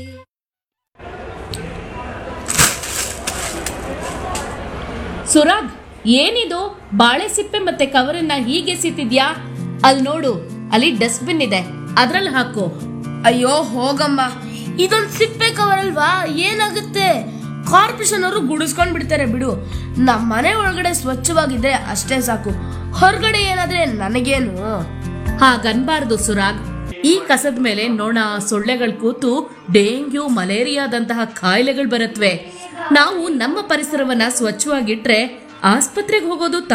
ಸುರಾಗ್ ಏನಿದು ಬಾಳೆ ಸಿಪ್ಪೆ ಮತ್ತೆ ಕವರನ್ನ ಹೀಗೆ ಎಸಿತಿದ್ಯಾ ಅಲ್ಲಿ ನೋಡು ಅಲ್ಲಿ ಡಸ್ಟ್ಬಿನ್ ಇದೆ ಅದ್ರಲ್ಲಿ ಹಾಕು ಅಯ್ಯೋ ಹೋಗಮ್ಮ ಇದೊಂದ್ ಸಿಪ್ಪೆ ಕವರ್ ಅಲ್ವಾ ಏನಾಗುತ್ತೆ ಕಾರ್ಪೊರೇಷನ್ ಅವರು ಗುಡಿಸ್ಕೊಂಡ್ ಬಿಡ್ತಾರೆ ಬಿಡು ನಮ್ಮ ಮನೆ ಒಳಗಡೆ ಸ್ವಚ್ಛವಾಗಿದ್ರೆ ಅಷ್ಟೇ ಸಾಕು ಹೊರಗಡೆ ಏನಾದ್ರೆ ನನಗೇನು ಹಾಗನ್ಬಾರ್ದು ಸುರಾಗ್ ಈ ಕಸದ ಮೇಲೆ ನೊಣ ಸೊಳ್ಳೆಗಳು ಕೂತು ಡೆಂಗ್ಯೂ ಮಲೇರಿಯಾದಂತಹ ಕಾಯಿಲೆಗಳು ಬರತ್ವೆ ನಾವು ನಮ್ಮ ಪರಿಸರವನ್ನ ಸ್ವಚ್ಛವಾಗಿಟ್ರೆ ಆಸ್ಪತ್ರೆಗೆ ಹೋಗೋದು